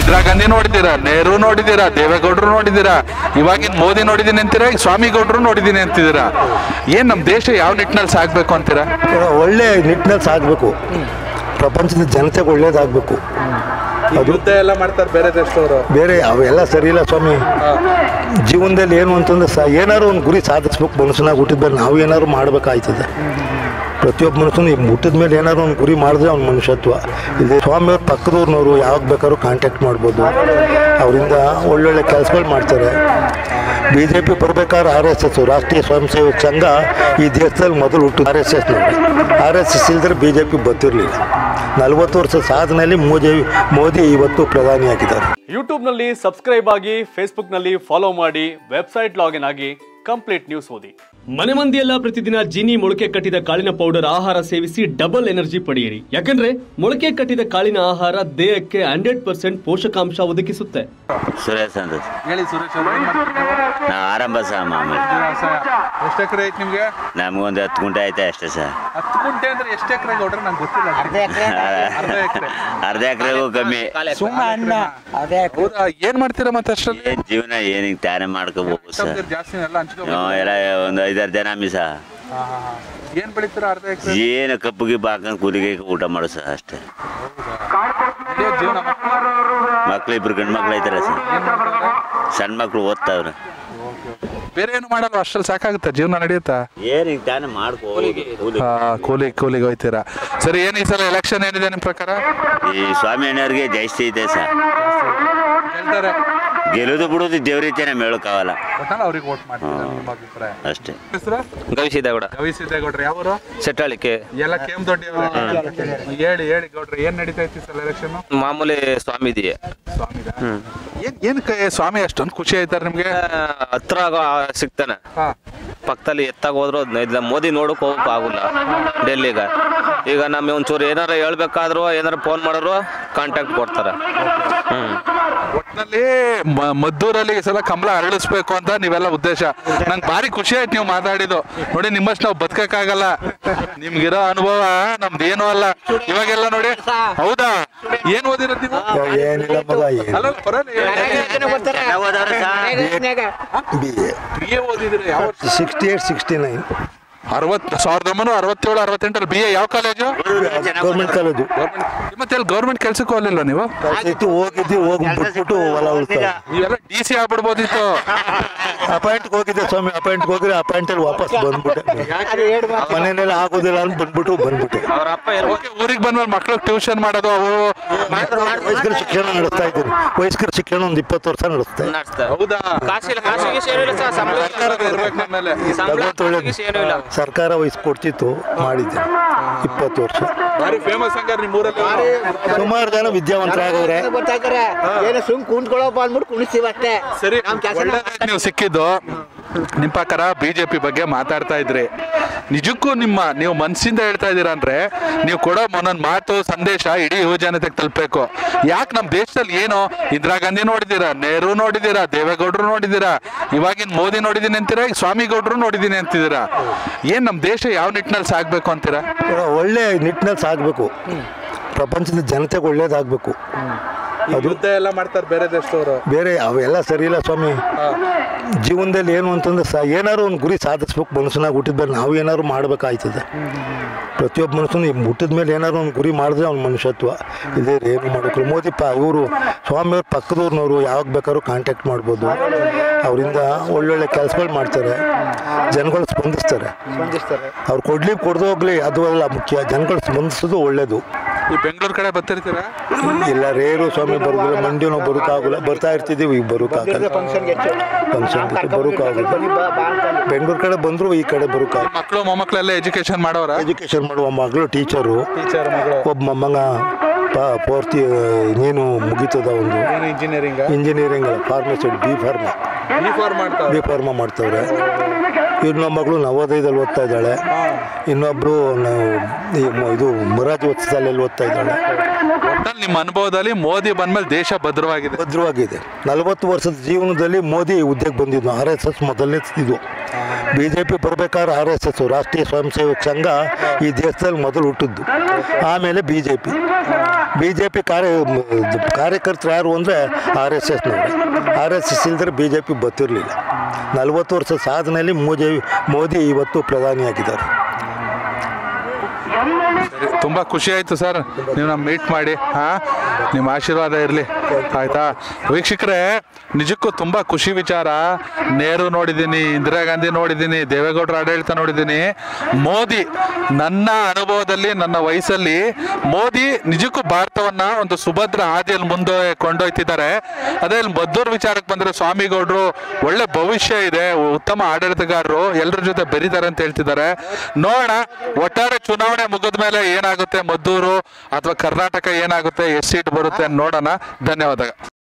ಇಂದಿರಾ ಗಾಂಧಿ ನೋಡಿದ್ದೀರಾ ನೆಹರು ನೋಡಿದ್ದೀರಾ ದೇವೇಗೌಡರು ನೋಡಿದ್ದೀರಾ ಇವಾಗಿನ ಮೋದಿ ನೋಡಿದೀನಿ ಅಂತೀರಾ ಈಗ ಸ್ವಾಮಿಗೌಡರು ನೋಡಿದೀನಿ ಅಂತಿದ್ದೀರಾ ಏನ್ ನಮ್ ದೇಶ ಯಾವ ನಿಟ್ಟಿನಲ್ಲಿ ಸಾಗ್ಬೇಕು ಅಂತೀರಾ ಒಳ್ಳೆ ನಿಟ್ಟಿನಲ್ಲಿ ಸಾಗಬೇಕು ಪ್ರಪಂಚದ ಜನತೆಗೆ ಒಳ್ಳೇದಾಗಬೇಕು ಅದು ಯುದ್ಧ ಎಲ್ಲ ಮಾಡ್ತಾರೆ ಬೇರೆ ದೇಶದವರು ಬೇರೆ ಅವೆಲ್ಲ ಸರಿ ಇಲ್ಲ ಸ್ವಾಮಿ ಜೀವನದಲ್ಲಿ ಏನು ಅಂತಂದ್ರೆ ಸ ಏನಾದ್ರು ಒಂದು ಗುರಿ ಸಾಧಿಸ್ಬೇಕು ಮನುಷ್ಯನಾಗ ಹುಟ್ಟಿದ ನಾವು ಏನಾದ್ರು ಮಾಡ್ಬೇಕಾಯ್ತದೆ ಪ್ರತಿಯೊಬ್ಬ ಮನುಷ್ಯನು ಈಗ ಹುಟ್ಟಿದ ಮೇಲೆ ಏನಾದ್ರು ಒಂದು ಗುರಿ ಮಾಡಿದ್ರೆ ಅವ್ನ ಮನುಷ್ಯತ್ವ ಇದೆ ಸ್ವಾಮಿಯವ್ರ ಪಕ್ಕದವ್ರನ್ನವರು ಯಾವಾಗ ಬೇಕಾದ್ರೂ ಕಾಂಟ್ಯಾಕ್ಟ್ ಮಾಡ್ಬೋದು ಅವರಿಂದ ಒಳ್ಳೊಳ್ಳೆ ಕೆಲಸಗಳು ಮಾಡ್ತಾರೆ ಬಿ ಜೆ ಪಿ ಬರ್ಬೇಕಾದ್ರೆ R S S Rashtriya Swayam Sevak Sangh ಈ ದೇಶದಲ್ಲಿ ಮೊದಲು ಹುಟ್ಟು ಆರ್ ಎಸ್ ಎಸ್ ನೋಡಿ ಆರ್ ಎಸ್ ಎಸ್ ಇಲ್ದ್ರೆ ಬಿ ಜೆ ಪಿ ಬರ್ತಿರ್ಲಿಲ್ಲ ನಲವತ್ತು ವರ್ಷ ಸಾಧನೆಯಲ್ಲಿ ಮೋದಿ ಮೋದಿ ಇವತ್ತು ಪ್ರಧಾನಿಯಾಗಿದ್ದಾರೆ ಯೂಟ್ಯೂಬ್ನಲ್ಲಿ ಸಬ್ಸ್ಕ್ರೈಬ್ ಆಗಿ ಫೇಸ್ಬುಕ್ನಲ್ಲಿ ಫಾಲೋ ಮಾಡಿ ವೆಬ್ಸೈಟ್ ಲಾಗಿನ್ ಆಗಿ ಕಂಪ್ಲೀಟ್ ನ್ಯೂಸ್ ಓದಿ ಮನೆ ಮಂದಿಯೆಲ್ಲ ಪ್ರತಿದಿನ ಜೀನಿ ಮೊಳಕೆ ಕಟ್ಟಿದ ಕಾಳಿನ ಪೌಡರ್ ಆಹಾರ ಸೇವಿಸಿ ಡಬಲ್ ಎನರ್ಜಿ ಪಡೆಯಿರಿ ಯಾಕಂದ್ರೆ ಮೊಳಕೆ ಕಟ್ಟಿದ ಕಾಳಿನ ಆಹಾರ ದೇಹಕ್ಕೆ ಹಂಡ್ರೆಡ್ ಪರ್ಸೆಂಟ್ ಪೋಷಕಾಂಶ ಒದಗಿಸುತ್ತೆ ಸುರೇಶ್ ಅಂತ ಹೇಳಿ ಸುರೇಶ್ ಅವ್ರೆ, ಏನ್ ಮಾಡ್ತೀರಾ ನೀವು? ನಾವು ಆರಂಭ ಸಹ ಮಾಮೂಲಿ ವ್ಯವಸಾಯ ಎಷ್ಟು ಎಕರೆ ಐತೆ ನಿಮ್ಗೆ ನಮಗೊಂದು ಹತ್ತು ಗುಂಟೆ ಐತೆ ಅಷ್ಟೇ ಸರ್ ಹತ್ತು ಗುಂಟೆ ಅಂದ್ರೆ ಎಷ್ಟು ಎಕರೆ ಗೌಡ್ರೆ ನಂಗೆ ಗೊತ್ತಿಲ್ಲ ಅರ್ಧ ಎಕರೆ ಅರ್ಧ ಎಕರೆಗೂ ಕಮ್ಮಿ ಹೌದಾ ಏನ್ ಮಾಡ್ತೀರಾ ಮತ್ತೆ ಅಷ್ಟರಲ್ಲಿ ಏನ್ ಜೀವನ ಏನಿಗೆ ತಾನೇ ಮಾಡ್ಕೋಬೇಕು ಸರ್ ಜಾಸ್ತಿ ಎಲ್ಲ ಹಂಚ್ಕೋಬೇಕು ನಾವು ಎಲ್ಲ ಒಂದು ಐದಾರು ಜನ ಮೀಸ ಹಾ, ಹಾ, ಹಾ. ಏನ್ ಬೆಳಿತೀರಾ ಅರ್ಧ ಎಕರೆ ಏನು ಕಪ್ಪುಗೆ ಬಾಕಂಡ್ ಕೂಲಿಗೆ ಊಟ ಮಾಡೋ ಸರ್ ಅಷ್ಟೇ ಜೀವನ ಮಕ್ಕಳು ಮಕ್ಳು ಇಬ್ರು ಗಂಡು ಮಕ್ಳು ಐತಾರೆ ಸರ್ ಏನ್ ಮಾಡ್ತಾರೆ? ಸಣ್ಣ ಮಕ್ಳು ಓದ್ತಾವ್ರೆ ಬೇರೆ ಏನು ಮಾಡಲ್ಲ ಅಷ್ಟ್ರಲ್ಲಿ ಸಾಕಾಗುತ್ತಾ ಜೀವನ ನಡೆಯುತ್ತಾ ಏನಿಗೆ ತಾನೇ ಮಾಡ್ಕೋ ಕೂಲಿ ಹಾ, ಕೂಲಿ ಕೂಲಿಗೆ ಹೋಯ್ತೀರಾ ಸರಿ ಏನ್ ಈ ಸಲ ಎಲೆಕ್ಷನ್ ಏನಿದೆ ನಿಮ್ ಪ್ರಕಾರ ಈ ಸ್ವಾಮಿ ಅಣ್ಣವ್ರಿಗೆ ಜಾಸ್ತಿ ಇದೆ ಸರ್ ಹೇಳ್ತಾರೆ ಗೆಲ್ಲೋದು ಬಿಡೋದು ದೇವ್ರೀತಿ ನಮ್ಗೆ ಹೇಳೋಕ್ಕಾಗಲ್ಲ ಒಟ್ನಲ್ಲಿ ಅವ್ರಿಗೆ ವೋಟ್ ಮಾಡ್ತೀರಾ ನಿಮ್ಮ ಅಭಿಪ್ರಾಯ ಅಷ್ಟೇ ಹೆಸರು ಗವಿಸಿದ್ದೇಗೌಡ ಗವಿಸಿದ್ದೇಗೌಡ್ರೆ ಯಾವರು ಸೆಟ್ಟಾಳಿಕೆ ಎಲ್ಲ ಕೇಮ್ ದೊಡ್ಡ ಹೇಳಿ ಹೇಳಿ ಗೌಡ್ರೆ ಏನ್ ನಡೀತಾ ಇತ್ತು ಸಲ ಎಲೆಕ್ಷನ್ ಮಾಮೂಲಿ ಸ್ವಾಮಿದಿಯೇ ಸ್ವಾಮಿದ ಏನ್ ಏನ್ ಕೈ ಸ್ವಾಮಿ ಅಷ್ಟೊಂದು ಖುಷಿ ಆಯ್ತಾರ ನಿಮ್ಗೆ ಹತ್ರ ಆಗೋ- ಸಿಗ್ತಾನೆ ಹಾ ಪಕ್ಕದಲ್ಲಿ ಎತ್ತಾಗ ಹೋದ್ರು ಇಲ್ಲ ಮೋದಿ ನೋಡಕ್ ಹೋಗಕ್ ಆಗುಲ್ಲ ಡೆಲ್ಲಿಗ ಈಗ ನಮಗೆ ಒಂಚೂರು ಏನಾರ ಹೇಳ್ಬೇಕಾದ್ರು ಏನಾರ ಫೋನ್ ಮಾಡಿದ್ರು ಕಾಂಟ್ಯಾಕ್ಟ್ ಕೊಡ್ತಾರೆ ಹ್ಮ್ ಒಟ್ನಲ್ಲಿ ಮ- ಮದ್ದೂರಲ್ಲಿ ಈ ಸಲ ಕಮಲ ಅರಳಿಸ್ಬೇಕು ಅಂತ ನೀವೆಲ್ಲ ಉದ್ದೇಶ ನಂಗೆ ಭಾರಿ ಖುಷಿ ಆಯ್ತು ನೀವು ಮಾತಾಡಿದ್ದು ನೋಡಿ ನಿಮ್ಮಷ್ಟು ನಾವು ಬದುಕಕ್ಕಾಗಲ್ಲ ನಿಮ್ಗಿರೋ ಅನುಭವ ನಮ್ದೇನು ಅಲ್ಲ ಇವಾಗೆಲ್ಲ ನೋಡಿ ಹೌದಾ ಏನ್ ಓದಿರೋದು ನೀವು ಏನಿಲ್ಲ ಮಗ ಏನು ಅಲ್ಲ ಚೆನ್ನಾಗ್ ಓದವ್ರೆ sir B A B A ಓದಿದ್ರೆ ಯಾವ ವರ್ಷ? ಸಿಕ್ಸ್ಟಿ ಏಟ್ ಸಿಕ್ಸ್ಟಿ ನೈನ್ ಅರವತ್ ಸಾವಿರದ ಒಂಬೈನೂರ ಅರವತ್ತೇಳು ಅರವತ್ತೆಂಟರಲ್ಲಿ ಬಿ ಎ ಯಾವ ಕಾಲೇಜು ಗೌರ್ಮೆಂಟ್ ಕಾಲೇಜು ಮತ್ತೆ ಅಲ್ಲಿ ಗೌರ್ಮೆಂಟ್ ಕೆಲ್ಸಕ್ಕೆ ಹೋಗ್ಲಿಲ್ಲ ನೀವು ಇತ್ತು ಹೋಗಿದ್ದಿ ಹೋಗಿ ಬಿಟ್ಬಿಟ್ಟು ಹೊಲ ಉಳ್ತಾರೆ ನೀವೆಲ್ಲ ಡಿ ಸಿ ಆಗ್ಬಿಡ್ಬೋದಿತ್ತು ಅಪಾಯಿಂಟ್ಗೆ ಹೋಗಿದ್ದೆ ಸ್ವಾಮಿ ಅಪಾಯಿಂಟ್ಗೆ ಹೋಗಿದ್ರೆ ಅಪಾಯಿಂಟಲ್ಲಿ ವಾಪಸ್ ಬಂದ್ಬಿಟ್ಟೆ ಮನೆಯಲ್ಲೆಲ್ಲ ಆಗೋದಿಲ್ಲ ಅಂತ ಬಂದ್ಬಿಟ್ಟು ಬಂದ್ಬಿಟ್ಟೆ ಅವ್ರ ಅಪ್ಪ ಎಲ್ಲ ಓಕೆ ಊರಿಗೆ ಬಂದ್ಮೇಲೆ ಮಕ್ಳಿಗೆ ಟ್ಯೂಷನ್ ಮಾಡೋದು ಅವು ವಯಸ್ಕರ ಶಿಕ್ಷಣ ನಡೆಸ್ತಾ ಇದ್ದೀನಿ ವಯಸ್ಕರ ಶಿಕ್ಷಣ ಒಂದು ಇಪ್ಪತ್ತು ವರ್ಷ ನಡೆಸ್ತಾ ಇದ್ದೀನಿ. ನಡೆಸ್ತಾರೆ ಹೌದಾ ಕಾಸಿಲ್ಲ ಕಾಸಿಗೆ ಏನೂ ಇಲ್ಲ ಸರ್ ಸಂಬಳ ಸರ್ಕಾರದ ಇರ್ಬೇಕು ನಮ್ಮೇಲೆ ಸಂಬಳ ಭಗವಂತ ಒಳ್ಳೇದು. ಕಾಸಿಗೆ ಏನೂ ಇಲ್ಲ ಸರ್ಕಾರ ವಹಿಸ್ಕೊಡ್ತಿತ್ತು ಮಾಡಿದ್ದೆ ಇಪ್ಪತ್ತು ವರ್ಷ ಭಾರಿ ಫೇಮಸ್ ಹಂಗಾರೆ ನಿಮ್ಮ ಊರಲ್ಲಿ ಸುಮಾರು ಜನ ವಿದ್ಯಾವಂತರಾಗವ್ರೆ ಗೊತ್ತಾಗ್ತಾರೆ ಏನೋ ಸುಮ್ ಕುಂತ್ಕೊಳ್ಳೋ ಅಂದ್ಬಿಟ್ಟು ಕುಣಿಸ್ತೀವಿ ಅಷ್ಟೇ ಸರಿ ನಮ್ ಕೆಲ್ಸ ಒಳ್ಳೆದಾಯ್ತು ನೀವು ಸಿಕ್ಕಿದ್ದು ನಿಮ್ಮ ಪ್ರಕಾರ ಬಿಜೆಪಿ ಬಗ್ಗೆ ಮಾತಾಡ್ತಾ ಇದ್ರಿ ನಿಜಕ್ಕೂ ನಿಮ್ಮ ನೀವು ಮನಸ್ಸಿಂದ ಹೇಳ್ತಾ ಇದ್ದೀರಾ ಅಂದ್ರೆ ನೀವು ಕೊಡೋ ಒಂದೊಂದು ಮಾತು ಸಂದೇಶ ಇಡೀ ಯುವ ಜನತೆಗೆ ತಲುಪಬೇಕು ಯಾಕೆ ನಮ್ಮ ದೇಶದಲ್ಲಿ ಏನು ಇಂದಿರಾ ಗಾಂಧಿ ನೋಡಿದ್ದೀರಾ ನೆಹರು ನೋಡಿದ್ದೀರಾ ದೇವೇಗೌಡರು ನೋಡಿದ್ದೀರಾ ಇವಾಗಿನ ಮೋದಿ ನೋಡಿದೀನಿ ಅಂತೀರಾ ಈಗ ಸ್ವಾಮಿಗೌಡರು ನೋಡಿದೀನಿ ಅಂತಿದ್ದೀರಾ ಏನ್ ನಮ್ಮ ದೇಶ ಯಾವ ನಿಟ್ಟಿನಲ್ಲಿ ಸಾಗ್ಬೇಕು ಅಂತೀರಾ ಒಳ್ಳೆ ನಿಟ್ಟಿನಲ್ಲಿ ಸಾಗಬೇಕು ಪ್ರಪಂಚದ ಜನತೆಗೆ ಒಳ್ಳೇದಾಗಬೇಕು ಅದು ಯುದ್ಧ ಎಲ್ಲ ಮಾಡ್ತಾರೆ ಬೇರೆ ದೇಶದವರು ಬೇರೆ ಅವೆಲ್ಲ ಸರಿ ಇಲ್ಲ ಸ್ವಾಮಿ ಜೀವನದಲ್ಲಿ ಏನು ಅಂತಂದ್ರೆ ಸ ಏನಾದ್ರು ಒಂದು ಗುರಿ ಸಾಧಿಸ್ಬೇಕು ಮನುಷ್ಯನಾಗ ಹುಟ್ಟಿದ ಮೇಲೆ ನಾವು ಏನಾದ್ರು ಮಾಡ್ಬೇಕಾಯ್ತದೆ ಪ್ರತಿಯೊಬ್ಬ ಮನುಷ್ಯನು ಈಗ ಹುಟ್ಟಿದ ಮೇಲೆ ಏನಾದ್ರು ಒಂದು ಗುರಿ ಮಾಡಿದ್ರೆ ಅವ್ನ ಮನುಷ್ಯತ್ವ ಇದೇ ಏನು ಮಾಡಬೇಕು ಮೋದಿ ಪ ಇವರು ಸ್ವಾಮಿಯವ್ರ ಪಕ್ಕದವ್ರನ್ನವರು ಯಾವಾಗ ಬೇಕಾದ್ರೂ ಕಾಂಟ್ಯಾಕ್ಟ್ ಮಾಡ್ಬೋದು ಅವರಿಂದ ಒಳ್ಳೊಳ್ಳೆ ಕೆಲಸಗಳು ಮಾಡ್ತಾರೆ ಜನಗಳು ಸ್ಪಂದಿಸ್ತಾರೆ ಅವ್ರು ಕೊಡ್ಲಿ ಕೊಡ್ದು ಹೋಗ್ಲಿ ಅದು ಅಲ್ಲ ಮುಖ್ಯ ಜನಗಳು ಸ್ಪಂದಿಸೋದು ಒಳ್ಳೇದು ಈ ಬೆಂಗಳೂರು ಕಡೆ ಬರ್ತಿರ್ತೀರಾ ಇಲ್ಲ ರೇರು ಸ್ವಾಮಿ ಬರೋದಿಲ್ಲ ಮಂಡಿ ನಾವು ಬರೋಕ್ಕಾಗಲ್ಲ ಬರ್ತಾ ಇರ್ತಿದ್ದೀವಿ ಈಗ ಬರೋಕ್ಕಾಗಲ್ಲ ಫಂಕ್ಷನ್ ಬಿಟ್ಟು ಬರೋಕ್ಕಾಗಲ್ಲ ಬೆಂಗಳೂರು ಕಡೆ ಬಂದ್ರು ಈ ಕಡೆ ಬರೋಕ್ಕಾಗಲ್ಲ ಮಕ್ಕಳು ಮೊಮ್ಮಕ್ಕಳೆಲ್ಲ ಎಜುಕೇಶನ್ ಮಾಡೋರ ಎಜುಕೇಶನ್ ಮಾಡುವ ಮಗಳು ಟೀಚರು ಟೀಚರ್ ಮಗಳು ಒಬ್ಬ ಮೊಮ್ಮಗ ಪ ಪೂರ್ತಿ ನೀನು ಮುಗೀತದ ಒಂದು ಇಂಜಿನಿಯರಿಂಗ್ ಇಂಜಿನಿಯರಿಂಗ್ ಅಲ್ಲ ಫಾರ್ಮಸಿ ಬಿ ಫಾರ್ಮಾ ಬಿ ಫಾರ್ ಮಾಡ್ತಾರೆ ಬಿ ಫಾರ್ಮಾ ಮಾಡ್ತವ್ರೆ ಇನ್ನೊಬ್ಬ ಮಗಳು ನವೋದಯದಲ್ಲಿ ಓದ್ತಾ ಇದ್ದಾಳೆ ಇನ್ನೊಬ್ರು ನಾವು ಈ ಮ- ಇದು ಮೊರಾಜಿ ವತ್ಸದಲ್ಲಿ ಓದ್ತಾ ಇದ್ದಾಳೆ ಒಟ್ಟಲ್ಲಿ ನಿಮ್ಮ ಅನುಭವದಲ್ಲಿ ಮೋದಿ ಬಂದ್ಮೇಲೆ ದೇಶ ಭದ್ರವಾಗಿದೆ ಭದ್ರವಾಗಿದೆ ನಲವತ್ತು ವರ್ಷದ ಜೀವನದಲ್ಲಿ ಮೋದಿ ಹುದ್ದೆಗೆ ಬಂದಿದ್ದು ಆರ್ ಎಸ್ ಎಸ್ ಮೊದಲನೇ ಇದು ಬಿ ಜೆ ಪಿ ಬರ್ಬೇಕಾದ್ರೆ R S S Rashtriya Swayam Sevak Sangh ಈ ದೇಶದಲ್ಲಿ ಮೊದಲು ಹುಟ್ಟಿದ್ದು ಆಮೇಲೆ B J P B J P ಕಾರ್ಯ ಮ್, ಇದು ಕಾರ್ಯಕರ್ತರು ಯಾರು ಅಂದರೆ ಆರ್ ಎಸ್ ಎಸ್ನವರು ಆರ್ ಎಸ್ ಎಸ್ ಇಲ್ದರೆ ಬಿ ಜೆ ಪಿ ಬರ್ತಿರಲಿಲ್ಲ ನಲವತ್ತು ವರ್ಷ ಸಾಧನೆಯಲ್ಲಿ ಮೋದಿ ಮೋದಿ ಇವತ್ತು ಪ್ರಧಾನಿಯಾಗಿದ್ದಾರೆ ತುಂಬಾ ಖುಷಿ ಆಯ್ತು ಸರ್ ನೀವು ನಮ್ಮ ಮೀಟ್ ಮಾಡಿ ಹಾ ನಿಮ್ಮ ಆಶೀರ್ವಾದ ಇರಲಿ ಆಯ್ತಾ ವೀಕ್ಷಕರೇ ನಿಜಕ್ಕೂ ತುಂಬಾ ಖುಷಿ ವಿಚಾರ ನೆಹರು ನೋಡಿದ್ದೀನಿ ಇಂದಿರಾ ಗಾಂಧಿ ನೋಡಿದ್ದೀನಿ ದೇವೇಗೌಡರ ಆಡಳಿತ ನೋಡಿದ್ದೀನಿ ಮೋದಿ ನನ್ನ ಅನುಭವದಲ್ಲಿ ನನ್ನ ವಯಸ್ಸಲ್ಲಿ ಮೋದಿ ನಿಜಕ್ಕೂ ಭಾರತವನ್ನ ಒಂದು ಸುಭದ್ರ ಹಾದಿಯಲ್ಲಿ ಮುಂದೆ ಕೊಂಡೊಯ್ತಿದ್ದಾರೆ ಅದೇ ಇಲ್ಲಿ ಮದ್ದೂರು ವಿಚಾರಕ್ಕೆ ಬಂದ್ರೆ ಸ್ವಾಮಿಗೌಡರು ಒಳ್ಳೆ ಭವಿಷ್ಯ ಇದೆ ಉತ್ತಮ ಆಡಳಿತಗಾರರು ಎಲ್ಲರ ಜೊತೆ ಬೆರೀತಾರೆ ಅಂತ ಹೇಳ್ತಿದ್ದಾರೆ ನೋಡೋಣ ಒಟ್ಟಾರೆ ಚುನಾವಣೆ ಮುಗಿದ ಮೇಲೆ ಏನಾಗುತ್ತೆ ಮದ್ದೂರು ಅಥವಾ ಕರ್ನಾಟಕ ಏನಾಗುತ್ತೆ ಎಷ್ಟು ಸೀಟ್ ಬರುತ್ತೆ ನೋಡೋಣ ಧನ್ಯವಾದ